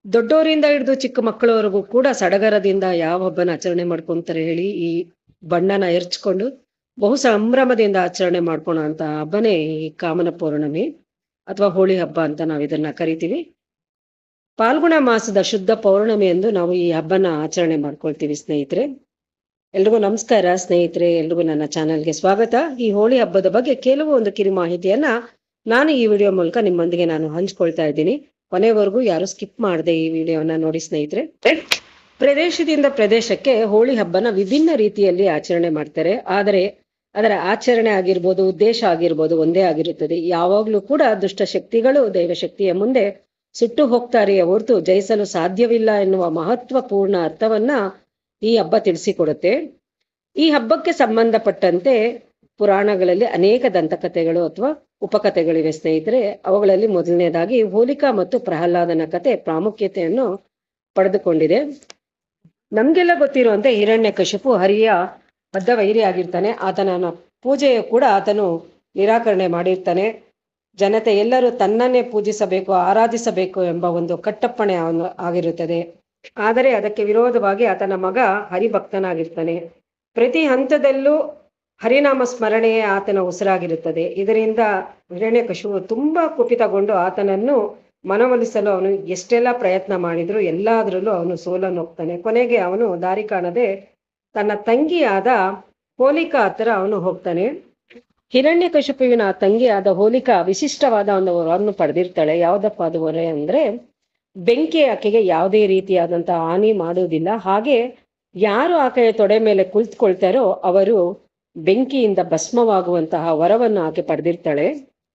ದೊಡ್ಡವರಿಂದ ಹಿಡಿದು ಚಿಕ್ಕ ಮಕ್ಕಳವರೆಗೂ ಕೂಡ ಸಡಗರದಿಂದ ಯಾವ ಹಬ್ಬನ ಆಚರಣೆ ಮಾಡ್ಕೊಂತಾರೆ ಹೇಳಿ ಈ ಬಣ್ಣನ ಎರಚ್ಕೊಂಡು ಬಹು ಸಂಭ್ರಮದಿಂದ ಆಚರಣೆ ಮಾಡ್ಕೊಳೋ ಅಂತ ಹಬ್ಬನೇ ಈ ಕಾಮನ ಪೌರ್ಣಮಿ ಅಥವಾ ಹೋಳಿ ಹಬ್ಬ ಅಂತ ನಾವು ಇದನ್ನ ಕರಿತೀವಿ ಪಾಲ್ಗುಣ ಮಾಸದ ಶುದ್ಧ ಪೌರ್ಣಮಿ ಎಂದು ನಾವು ಈ ಹಬ್ಬನ ಆಚರಣೆ ಮಾಡ್ಕೊಳ್ತೀವಿ ಸ್ನೇಹಿತರೆ ಎಲ್ರಿಗೂ ನಮಸ್ಕಾರ ಸ್ನೇಹಿತರೆ ಎಲ್ರಿಗೂ ನನ್ನ ಚಾನೆಲ್ಗೆ ಸ್ವಾಗತ ಈ ಹೋಳಿ ಹಬ್ಬದ ಬಗ್ಗೆ ಕೆಲವು ಒಂದು ಕಿರು ಮಾಹಿತಿಯನ್ನ ನಾನು ಈ ವಿಡಿಯೋ ಮೂಲಕ ನಿಮ್ಮೊಂದಿಗೆ ನಾನು ಹಂಚ್ಕೊಳ್ತಾ ಇದ್ದೀನಿ ಕೊನೆವರೆಗೂ ಯಾರು ಸ್ಕಿಪ್ ಮಾಡದೆ ಈ ವಿಡಿಯೋನ ನೋಡಿ ಸ್ನೇಹಿತರೆ ಪ್ರದೇಶದಿಂದ ಪ್ರದೇಶಕ್ಕೆ ಹೋಳಿ ಹಬ್ಬನ ವಿಭಿನ್ನ ರೀತಿಯಲ್ಲಿ ಆಚರಣೆ ಮಾಡ್ತಾರೆ ಆದರೆ ಅದರ ಆಚರಣೆ ಆಗಿರ್ಬೋದು ಉದ್ದೇಶ ಆಗಿರ್ಬೋದು ಒಂದೇ ಆಗಿರುತ್ತದೆ ಯಾವಾಗ್ಲೂ ಕೂಡ ದುಷ್ಟ ಶಕ್ತಿಗಳು ದೈವಶಕ್ತಿಯ ಮುಂದೆ ಸುಟ್ಟು ಹೋಗ್ತಾರೆಯೇ ಹೊರತು ಜಯಿಸಲು ಸಾಧ್ಯವಿಲ್ಲ ಎನ್ನುವ ಮಹತ್ವಪೂರ್ಣ ಅರ್ಥವನ್ನ ಈ ಹಬ್ಬ ತಿಳಿಸಿಕೊಡುತ್ತೆ ಈ ಹಬ್ಬಕ್ಕೆ ಸಂಬಂಧಪಟ್ಟಂತೆ ಪುರಾಣಗಳಲ್ಲಿ ಅನೇಕ ದಂತಕಥೆಗಳು ಅಥವಾ ಉಪಕಥೆಗಳಿವೆ ಸ್ನೇಹಿತರೆ ಅವುಗಳಲ್ಲಿ ಮೊದಲನೇದಾಗಿ ಹೋಲಿಕಾ ಮತ್ತು ಪ್ರಹ್ಲಾದನ ಕತೆ ಪ್ರಾಮುಖ್ಯತೆಯನ್ನು ಪಡೆದುಕೊಂಡಿದೆ ನಮ್ಗೆಲ್ಲ ಗೊತ್ತಿರುವಂತೆ ಹಿರಣ್ಯ ಕಶಿಪು ಹರಿಯ ಬದ್ಧ ವೈರಿ ಆಗಿರ್ತಾನೆ ಆತನ ಪೂಜೆಯು ಕೂಡ ಆತನು ನಿರಾಕರಣೆ ಮಾಡಿರ್ತಾನೆ ಜನತೆ ಎಲ್ಲರೂ ತನ್ನನ್ನೇ ಪೂಜಿಸಬೇಕು ಆರಾಧಿಸಬೇಕು ಎಂಬ ಒಂದು ಕಟ್ಟಪ್ಪಣೆ ಅವನು ಆಗಿರುತ್ತದೆ ಆದರೆ ಅದಕ್ಕೆ ವಿರೋಧವಾಗಿ ಆತನ ಮಗ ಹರಿಭಕ್ತನಾಗಿರ್ತಾನೆ ಪ್ರತಿ ಹಂತದಲ್ಲೂ ಹರಿನಾಮ ಸ್ಮರಣೆಯೇ ಆತನ ಉಸಿರಾಗಿರುತ್ತದೆ ಇದರಿಂದ ಹಿರಣ್ಯಕಶಿಪು ತುಂಬಾ ಕುಪಿತಗೊಂಡು ಆತನನ್ನು ಮನವೊಲಿಸಲು ಅವನು ಎಷ್ಟೆಲ್ಲ ಪ್ರಯತ್ನ ಮಾಡಿದ್ರು ಎಲ್ಲಾದ್ರಲ್ಲೂ ಅವನು ಸೋಲನ್ನು ಹೋಗ್ತಾನೆ ಕೊನೆಗೆ ಅವನು ದಾರಿ ಕಾಣದೆ ತನ್ನ ತಂಗಿಯಾದ ಹೋಲಿಕಾ ಹತ್ರ ಅವನು ಹೋಗ್ತಾನೆ ಹಿರಣ್ಯಕಶಿಪುವಿನ ತಂಗಿಯಾದ ಹೋಲಿಕಾ ವಿಶಿಷ್ಟವಾದ ಒಂದು ವರವನ್ನು ಪಡೆದಿರ್ತಾಳೆ ಯಾವ್ದಪ್ಪ ಅದು ವರ ಅಂದ್ರೆ ಬೆಂಕಿ ಆಕೆಗೆ ಯಾವುದೇ ರೀತಿಯಾದಂತಹ ಹಾನಿ ಮಾಡುವುದಿಲ್ಲ ಹಾಗೆ ಯಾರು ಆಕೆಯ ತೊಡೆ ಮೇಲೆ ಕುಳಿತುಕೊಳ್ತಾರೋ ಅವರು ಬೆಂಕಿಯಿಂದ ಭಸ್ಮವಾಗುವಂತಹ ವರವನ್ನು ಆಕೆ ಪಡೆದಿರ್ತಾಳೆ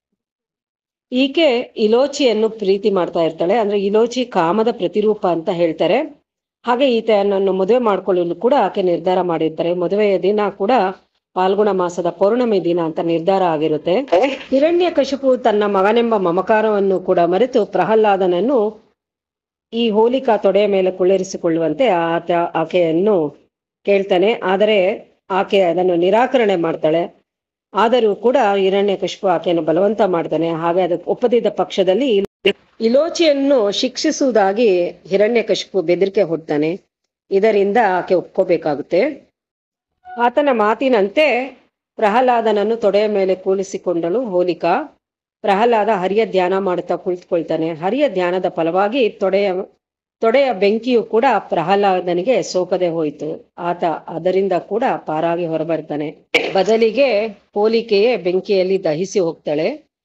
ಈಕೆ ಇಲೋಚಿಯನ್ನು ಪ್ರೀತಿ ಮಾಡ್ತಾ ಇರ್ತಾಳೆ ಅಂದ್ರೆ ಇಲೋಚಿ ಕಾಮದ ಪ್ರತಿರೂಪ ಅಂತ ಹೇಳ್ತಾರೆ ಹಾಗೆ ಈತನನ್ನು ಮದುವೆ ಮಾಡ್ಕೊಳ್ಳಲು ಕೂಡ ಆಕೆ ನಿರ್ಧಾರ ಮಾಡಿರ್ತಾರೆ ಮದುವೆಯ ದಿನ ಕೂಡ ಪಾಲ್ಗುಣ ಮಾಸದ ಪೌರ್ಣಮಿ ದಿನ ಅಂತ ನಿರ್ಧಾರ ಆಗಿರುತ್ತೆ ಹಿರಣ್ಯ ಕಶಿಪು ತನ್ನ ಮಗನೆಂಬ ಮಮಕಾರವನ್ನು ಕೂಡ ಮರೆತು ಪ್ರಹ್ಲಾದನನ್ನು ಈ ಹೋಲಿಕಾ ತೊಡೆಯ ಮೇಲೆ ಕುಳ್ಳಿರಿಸಿಕೊಳ್ಳುವಂತೆ ಆತ ಆಕೆಯನ್ನು ಕೇಳ್ತಾನೆ ಆದರೆ ಆಕೆ ಅದನ್ನು ನಿರಾಕರಣೆ ಮಾಡ್ತಾಳೆ ಆದರೂ ಕೂಡ ಹಿರಣ್ಯ ಕಶಿಪು ಆಕೆಯನ್ನು ಬಲವಂತ ಮಾಡ್ತಾನೆ ಹಾಗೆ ಅದಕ್ಕೆ ಒಪ್ಪದಿದ್ದ ಪಕ್ಷದಲ್ಲಿ ಇಲೋಚಿಯನ್ನು ಶಿಕ್ಷಿಸುವುದಾಗಿ ಹಿರಣ್ಯ ಕಶಿಪು ಬೆದರಿಕೆ ಹೊಡ್ತಾನೆ ಇದರಿಂದ ಆಕೆ ಒಪ್ಕೋಬೇಕಾಗುತ್ತೆ ಆತನ ಮಾತಿನಂತೆ ಪ್ರಹ್ಲಾದನನ್ನು ತೊಡೆಯ ಮೇಲೆ ಕೂಲಿಸಿಕೊಂಡಳು ಹೋಲಿಕಾ ಪ್ರಹ್ಲಾದ ಹರಿಯ ಧ್ಯಾನ ಮಾಡುತ್ತಾ ಕುಳಿತುಕೊಳ್ತಾನೆ ಹರಿಯ ಧ್ಯಾನದ ಫಲವಾಗಿ ತೊಡೆಯ ತೊಡೆಯ ಬೆಂಕಿಯು ಕೂಡ ಪ್ರಹ್ಲಾದನಿಗೆ ಸೋಕದೆ ಹೋಯಿತು ಆತ ಅದರಿಂದ ಕೂಡ ಪಾರಾಗಿ ಹೊರಬರ್ತಾನೆ ಬದಲಿಗೆ ಹೋಲಿಕೆಯೇ ಬೆಂಕಿಯಲ್ಲಿ ದಹಿಸಿ ಹೋಗ್ತಾಳೆ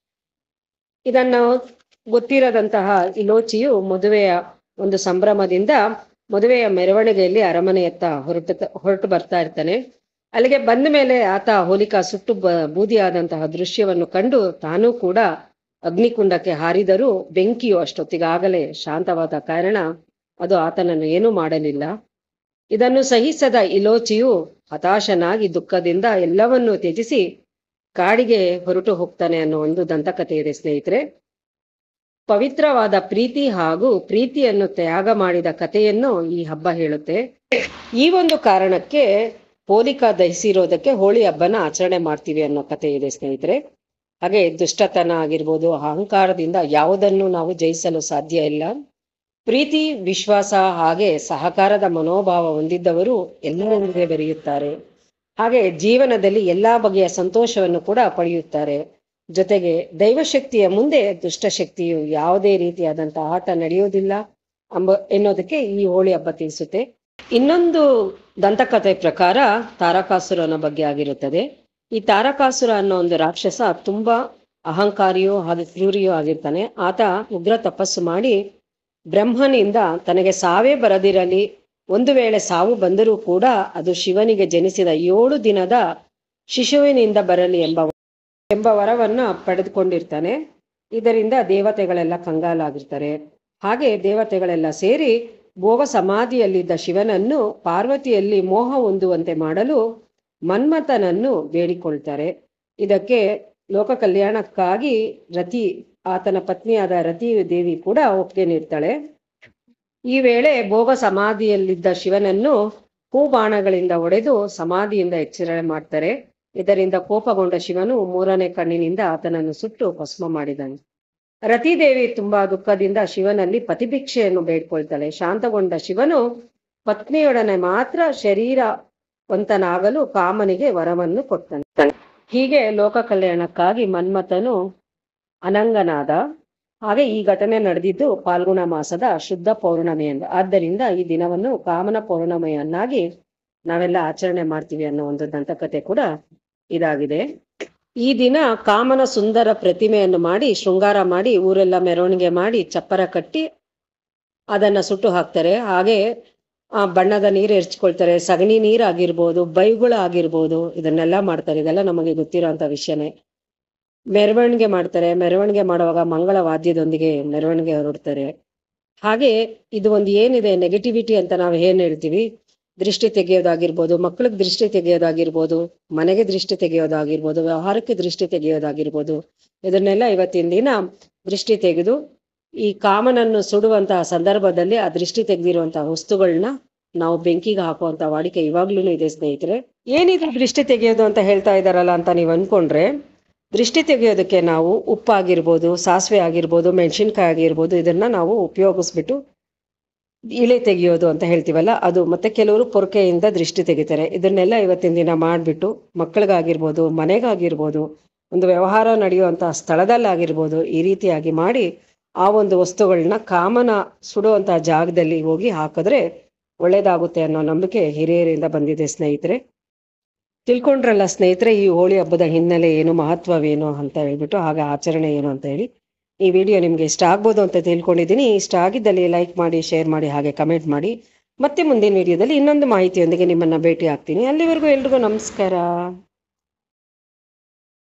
ಇದನ್ನು ಗೊತ್ತಿರದಂತಹ ಇಲೋಚಿಯು ಮದುವೆಯ ಒಂದು ಸಂಭ್ರಮದಿಂದ ಮದುವೆಯ ಮೆರವಣಿಗೆಯಲ್ಲಿ ಅರಮನೆಯತ್ತ ಹೊರಟು ಹೊರಟು ಬರ್ತಾ ಇರ್ತಾನೆ ಅಲ್ಲಿಗೆ ಬಂದ ಮೇಲೆ ಆತ ಹೋಲಿಕಾ ಸುಟ್ಟು ಬ ಬೂದಿಯಾದಂತಹ ದೃಶ್ಯವನ್ನು ಕಂಡು ತಾನೂ ಕೂಡ ಅಗ್ನಿಕುಂಡಕ್ಕೆ ಹಾರಿದರೂ ಬೆಂಕಿಯು ಅಷ್ಟೊತ್ತಿಗಾಗಲೇ ಶಾಂತವಾದ ಕಾರಣ ಅದು ಆತನನ್ನು ಏನೂ ಮಾಡಲಿಲ್ಲ ಇದನ್ನು ಸಹಿಸದ ಇಲೋಚಿಯು ಹತಾಶನಾಗಿ ದುಃಖದಿಂದ ಎಲ್ಲವನ್ನೂ ತ್ಯಜಿಸಿ ಕಾಡಿಗೆ ಹೊರಟು ಹೋಗ್ತಾನೆ ಅನ್ನೋ ಒಂದು ದಂತಕಥೆ ಇದೆ ಸ್ನೇಹಿತರೆ ಪವಿತ್ರವಾದ ಪ್ರೀತಿ ಹಾಗೂ ಪ್ರೀತಿಯನ್ನು ತ್ಯಾಗ ಮಾಡಿದ ಕಥೆಯನ್ನು ಈ ಹಬ್ಬ ಹೇಳುತ್ತೆ ಈ ಒಂದು ಕಾರಣಕ್ಕೆ ಹೋಲಿಕಾ ದಹಿಸಿರೋದಕ್ಕೆ ಹೋಳಿ ಹಬ್ಬನ ಆಚರಣೆ ಮಾಡ್ತೀವಿ ಅನ್ನೋ ಕಥೆ ಇದೆ ಸ್ನೇಹಿತರೆ ಹಾಗೆ ದುಷ್ಟತನ ಆಗಿರ್ಬೋದು ಅಹಂಕಾರದಿಂದ ಯಾವುದನ್ನು ನಾವು ಜಯಿಸಲು ಸಾಧ್ಯ ಇಲ್ಲ ಪ್ರೀತಿ ವಿಶ್ವಾಸ ಹಾಗೆ ಸಹಕಾರದ ಮನೋಭಾವ ಹೊಂದಿದ್ದವರು ಎಲ್ಲರೊಂದಿಗೆ ಬೆರೆಯುತ್ತಾರೆ ಹಾಗೆ ಜೀವನದಲ್ಲಿ ಎಲ್ಲಾ ಬಗೆಯ ಸಂತೋಷವನ್ನು ಕೂಡ ಪಡೆಯುತ್ತಾರೆ ಜೊತೆಗೆ ದೈವಶಕ್ತಿಯ ಮುಂದೆ ದುಷ್ಟಶಕ್ತಿಯು ಯಾವುದೇ ರೀತಿಯಾದಂತಹ ಆಟ ನಡೆಯುವುದಿಲ್ಲ ಎಂಬ ಎನ್ನೋದಕ್ಕೆ ಈ ಹೋಳಿ ಹಬ್ಬ ತಿಳಿಸುತ್ತೆ ಇನ್ನೊಂದು ದಂತಕಥೆ ಪ್ರಕಾರ ತಾರಕಾಸುರನ ಬಗ್ಗೆ ಆಗಿರುತ್ತದೆ ಈ ತಾರಕಾಸುರ ಅನ್ನೋ ಒಂದು ರಾಕ್ಷಸ ತುಂಬಾ ಅಹಂಕಾರಿಯೂ ಹಾಗೆ ಕ್ರೂರಿಯೂ ಆಗಿರ್ತಾನೆ ಆತ ಉಗ್ರ ತಪಸ್ಸು ಮಾಡಿ ಬ್ರಹ್ಮನಿಂದ ತನಗೆ ಸಾವೇ ಬರದಿರಲಿ ಒಂದು ವೇಳೆ ಸಾವು ಬಂದರೂ ಕೂಡ ಅದು ಶಿವನಿಗೆ ಜನಿಸಿದ ಏಳು ದಿನದ ಶಿಶುವಿನಿಂದ ಬರಲಿ ಎಂಬ ಎಂಬ ವರವನ್ನ ಪಡೆದುಕೊಂಡಿರ್ತಾನೆ ಇದರಿಂದ ದೇವತೆಗಳೆಲ್ಲ ಕಂಗಾಲಾಗಿರ್ತಾರೆ ಹಾಗೆ ದೇವತೆಗಳೆಲ್ಲ ಸೇರಿ ಭೋಗ ಸಮಾಧಿಯಲ್ಲಿದ್ದ ಶಿವನನ್ನು ಪಾರ್ವತಿಯಲ್ಲಿ ಮೋಹ ಹೊಂದುವಂತೆ ಮಾಡಲು ಮನ್ಮಥನನ್ನು ಬೇಡಿಕೊಳ್ತಾರೆ ಇದಕ್ಕೆ ಲೋಕ ಕಲ್ಯಾಣಕ್ಕಾಗಿ ರತಿ ಆತನ ಪತ್ನಿಯಾದ ರತಿ ದೇವಿ ಕೂಡ ಒಪ್ಪಿಗೆ ನೀಡ್ತಾಳೆ ಈ ವೇಳೆ ಭೋಗ ಸಮಾಧಿಯಲ್ಲಿದ್ದ ಶಿವನನ್ನು ಹೂಬಾಣಗಳಿಂದ ಹೊಡೆದು ಸಮಾಧಿಯಿಂದ ಎಚ್ಚರ ಮಾಡ್ತಾರೆ ಇದರಿಂದ ಕೋಪಗೊಂಡ ಶಿವನು ಮೂರನೇ ಕಣ್ಣಿನಿಂದ ಆತನನ್ನು ಸುಟ್ಟು ಭಸ್ಮ ಮಾಡಿದನು ರತಿದೇವಿ ತುಂಬಾ ದುಃಖದಿಂದ ಶಿವನಲ್ಲಿ ಪತಿಭಿಕ್ಷೆಯನ್ನು ಬೇಡ್ಕೊಳ್ತಾಳೆ ಶಾಂತಗೊಂಡ ಶಿವನು ಪತ್ನಿಯೊಡನೆ ಮಾತ್ರ ಶರೀರವಂತನಾಗಲು ಕಾಮನಿಗೆ ವರವನ್ನು ಕೊಟ್ಟನು ಹೀಗೆ ಲೋಕ ಕಲ್ಯಾಣಕ್ಕಾಗಿ ಮನ್ಮಥನು ಅನಂಗನಾದ ಹಾಗೆ ಈ ಘಟನೆ ನಡೆದಿದ್ದು ಪಾಲ್ಗುಣ ಮಾಸದ ಶುದ್ಧ ಪೌರ್ಣಮಿಯಂದು ಆದ್ದರಿಂದ ಈ ದಿನವನ್ನು ಕಾಮನ ಪೌರ್ಣಮಿಯನ್ನಾಗಿ ನಾವೆಲ್ಲ ಆಚರಣೆ ಮಾಡ್ತೀವಿ ಅನ್ನೋ ಒಂದು ದಂತಕತೆ ಕೂಡ ಇದಾಗಿದೆ ಈ ದಿನ ಕಾಮನ ಸುಂದರ ಪ್ರತಿಮೆಯನ್ನು ಮಾಡಿ ಶೃಂಗಾರ ಮಾಡಿ ಊರೆಲ್ಲ ಮೆರವಣಿಗೆ ಮಾಡಿ ಚಪ್ಪರ ಕಟ್ಟಿ ಅದನ್ನ ಸುಟ್ಟು ಹಾಕ್ತಾರೆ ಹಾಗೆ ಆ ಬಣ್ಣದ ನೀರು ಎರಚ್ಕೊಳ್ತಾರೆ ಸಗಣಿ ನೀರು ಆಗಿರ್ಬೋದು ಬೈಗುಳ ಆಗಿರ್ಬೋದು ಇದನ್ನೆಲ್ಲ ಮಾಡ್ತಾರೆ ಇದೆಲ್ಲ ನಮಗೆ ಗೊತ್ತಿರೋಂಥ ವಿಷಯನೇ ಮೆರವಣಿಗೆ ಮಾಡ್ತಾರೆ ಮೆರವಣಿಗೆ ಮಾಡುವಾಗ ಮಂಗಳ ವಾದ್ಯದೊಂದಿಗೆ ಮೆರವಣಿಗೆ ಹೊರಡ್ತಾರೆ ಹಾಗೆ ಇದು ಒಂದು ಏನಿದೆ ನೆಗೆಟಿವಿಟಿ ಅಂತ ನಾವು ಏನ್ ಹೇಳ್ತೀವಿ ದೃಷ್ಟಿ ತೆಗೆಯೋದಾಗಿರ್ಬೋದು ಮಕ್ಕಳಿಗೆ ದೃಷ್ಟಿ ತೆಗೆಯೋದಾಗಿರ್ಬೋದು ಮನೆಗೆ ದೃಷ್ಟಿ ತೆಗೆಯೋದಾಗಿರ್ಬೋದು ವ್ಯವಹಾರಕ್ಕೆ ದೃಷ್ಟಿ ತೆಗೆಯೋದಾಗಿರ್ಬೋದು ಇದನ್ನೆಲ್ಲ ಇವತ್ತಿನ ದಿನ ದೃಷ್ಟಿ ತೆಗೆದು ಈ ಕಾಮನನ್ನು ಸುಡುವಂತಹ ಸಂದರ್ಭದಲ್ಲಿ ಆ ದೃಷ್ಟಿ ತೆಗೆದಿರುವಂತಹ ವಸ್ತುಗಳನ್ನ ನಾವು ಬೆಂಕಿಗೆ ಹಾಕುವಂತ ವಾಡಿಕೆ ಇವಾಗ್ಲೂ ಇದೆ ಸ್ನೇಹಿತರೆ ಏನಿದೆ ದೃಷ್ಟಿ ತೆಗೆಯೋದು ಅಂತ ಹೇಳ್ತಾ ಇದಾರಲ್ಲ ಅಂತ ನೀವು ಅನ್ಕೊಂಡ್ರೆ ದೃಷ್ಟಿ ತೆಗೆಯೋದಕ್ಕೆ ನಾವು ಉಪ್ಪಾಗಿರ್ಬೋದು ಸಾಸಿವೆ ಆಗಿರ್ಬೋದು ಮೆಣಸಿನ್ಕಾಯಿ ಆಗಿರ್ಬೋದು ಇದನ್ನ ನಾವು ಉಪಯೋಗಿಸ್ಬಿಟ್ಟು ಇಳೆ ತೆಗೆಯೋದು ಅಂತ ಹೇಳ್ತೀವಲ್ಲ ಅದು ಮತ್ತೆ ಕೆಲವರು ಪೊರಕೆಯಿಂದ ದೃಷ್ಟಿ ತೆಗಿತಾರೆ ಇದನ್ನೆಲ್ಲ ಇವತ್ತಿನ ದಿನ ಮಾಡಿಬಿಟ್ಟು ಮಕ್ಕಳಿಗಾಗಿರ್ಬೋದು ಮನೆಗಾಗಿರ್ಬೋದು ಒಂದು ವ್ಯವಹಾರ ನಡೆಯುವಂತಹ ಸ್ಥಳದಲ್ಲಾಗಿರ್ಬೋದು ಈ ರೀತಿಯಾಗಿ ಮಾಡಿ ಆ ಒಂದು ವಸ್ತುಗಳನ್ನ ಕಾಮನ ಸುಡುವಂತಹ ಜಾಗದಲ್ಲಿ ಹೋಗಿ ಹಾಕಿದ್ರೆ ಒಳ್ಳೇದಾಗುತ್ತೆ ಅನ್ನೋ ನಂಬಿಕೆ ಹಿರಿಯರಿಂದ ಬಂದಿದೆ ಸ್ನೇಹಿತರೆ ತಿಳ್ಕೊಂಡ್ರಲ್ಲ ಸ್ನೇಹಿತರೆ ಈ ಹೋಳಿ ಹಬ್ಬದ ಹಿನ್ನೆಲೆ ಏನು ಮಹತ್ವವೇನು ಅಂತ ಹೇಳ್ಬಿಟ್ಟು ಹಾಗೆ ಆಚರಣೆ ಏನು ಅಂತ ಹೇಳಿ ಈ ವಿಡಿಯೋ ನಿಮಗೆ ಇಷ್ಟ ಆಗ್ಬೋದು ಅಂತ ತಿಳ್ಕೊಂಡಿದ್ದೀನಿ ಇಷ್ಟ ಆಗಿದ್ದಲ್ಲಿ ಲೈಕ್ ಮಾಡಿ ಶೇರ್ ಮಾಡಿ ಹಾಗೆ ಕಮೆಂಟ್ ಮಾಡಿ ಮತ್ತೆ ಮುಂದಿನ ವಿಡಿಯೋದಲ್ಲಿ ಇನ್ನೊಂದು ಮಾಹಿತಿಯೊಂದಿಗೆ ನಿಮ್ಮನ್ನ ಭೇಟಿ ಆಗ್ತೀನಿ ಅಲ್ಲಿವರೆಗೂ ಎಲ್ರಿಗೂ ನಮಸ್ಕಾರ